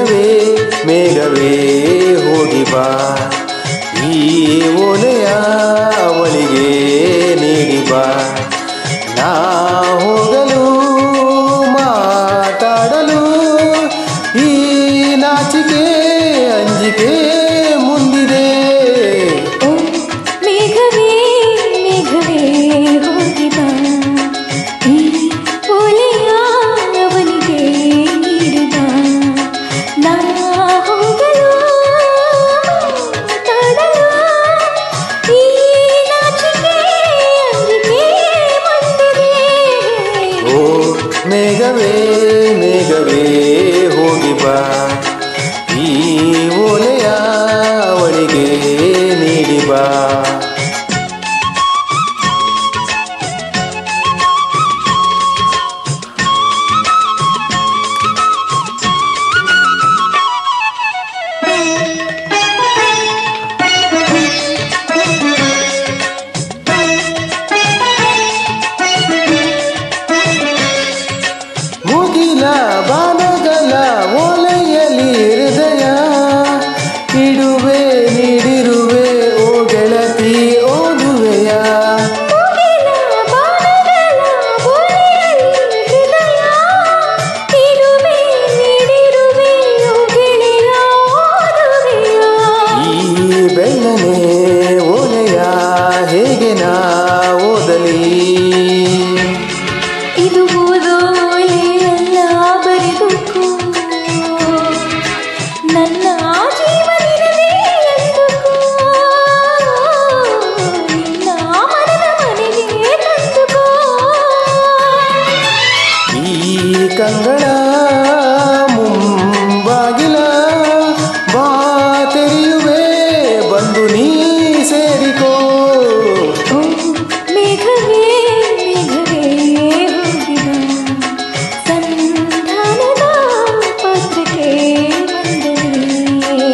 ಮೇಘವೇ ಮೇಘವೇ ಹೋಗಿ ಬಾ ಈ ಓಲೆಯ ಅವಳಿಗೆ ನೀಡಿ ಬಾ ನಾ ಹೋಗಲು ಮಾತಾಡಲು ಈ ನಾಚಿಕೆ ಅಂಜಿಕೆ ಮುಂದಿದೆ ಓ ಮೇಘವೇ ಮೇಘವೇ ಹೋಗಿ ಬಾ ಈ ಓಲೆಯ ಅವನಿಗೆ ನೀಡಿ ಬಾ ನಾ ಹೋಗಲು ಮಾತಾಡಲು ಈ ನಾಚಿಕೆ ಅಂಜಿಕೆ ಬಂದಿದೆ ಓ ಮೇಘವೇ ಮೇಘವೇ ಹೋಗಿ ಬಾ ಈ ಓಲೆಯ ಅವಳಿಗೆ ನೀಡಿ ಬಾ ಮುಗಿಲ ಬಾನಗಲ ಓಲೆಯಲಿ ಹೃದಯ ಇಡುವೆ ನೀಡಿರುವೆ ಓ ಗೆಳತಿ ಓದುವೆಯ ಮುಗಿಲ ಬಾಣಗಳ ಬೋಲೆಯಲ್ಲಿ ಹೃದಯ ಇಡುವೆ ನೀಡಿರುವೆ ಗೆಳೆಯ ಓದುವೆಯ ಈ ಬೆಳ್ಳನೆ ಓಲೆಯ ಹೇಗೆ ನಾ ಓದಲಿ ಇದು ಓದೋಲೆಯಲ್ಲ ಬರೆದುಕೋ ನನ್ನ ಜೀವನಿರದೆ ಎಂದುಕೋ ನಿನ್ನ ಮನದ ಮನೆಗೆ ತಂದುಕೋ ಈ ಕಂಗಳ ಮುಂಬಾಗಿಲ ಬಾ ತೆರೆಯುವೆ ಬಂದು ನೀ ಸೇರಿಕೋ ಓ ಮೇಘವೇ ಮೇಘವೇ ಹೋಗಿದ ಸಂಧಾನದ ಪಾತ್ರಕ್ಕೆ ಬಂದರೆ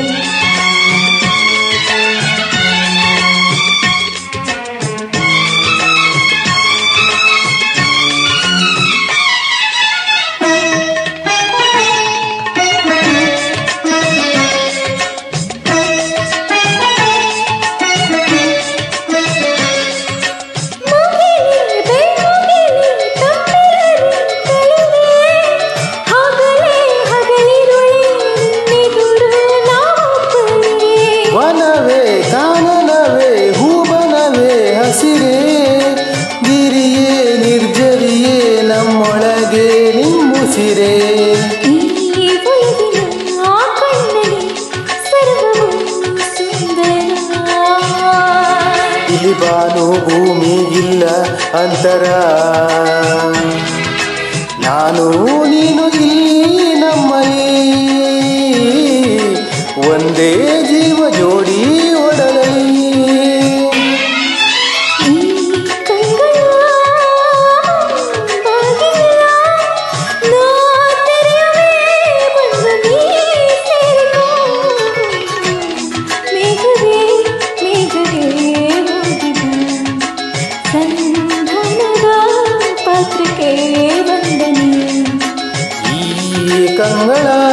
ಮುಗಿಲಿ ಬೆಳ್ಳುಗಿಲಿ ತಮ್ಮೆಲರಿ ಕಳಿವೆ ಹಗಲೇ ಹಗಲಿರುಳೆ ನಿನ್ನೆದುರು ನಾಪುರೆ ವನವೇ ಕಾನನವೇ ಹೂಬನವೇ ಹಸಿರೇ ಗಿರಿಯೇ ನಿರ್ಜರಿಯೇ ನಮ್ಮೊಳಗೆ ನಿಮ್ಮುಸಿರೇ ಈ ಒಳಗಿನ ಆ ಕಣ್ಣಲ್ಲಿ ಸರ್ವವು ಸುಂದರ ಇಲ್ಲಿ ಬಾನು ಭೂಮಿ ಇಲ್ಲ ಅಂತರ ನಾನು ನೀನು ಇಲ್ಲಿ ನಮ್ಮಲ್ಲಿ ಒಂದೇ ಜೀವ ಜೋಡಿ ಒಡಲಲ್ಲಿ ಈ ಕಂಗಳ ಬಾಗಿಲ ನಾ ತೆರೆಯುವೆ ಬಂದು ನೀ ಸೇರಿಕೋ ಮೇಘವೇ ಮೇಘವೇ ಹೋಗಿದ ಸಂಧಾನದ ಪಾತ್ರಕ್ಕೆ ಬಂದನಿ ಈ ಕಂಗಳ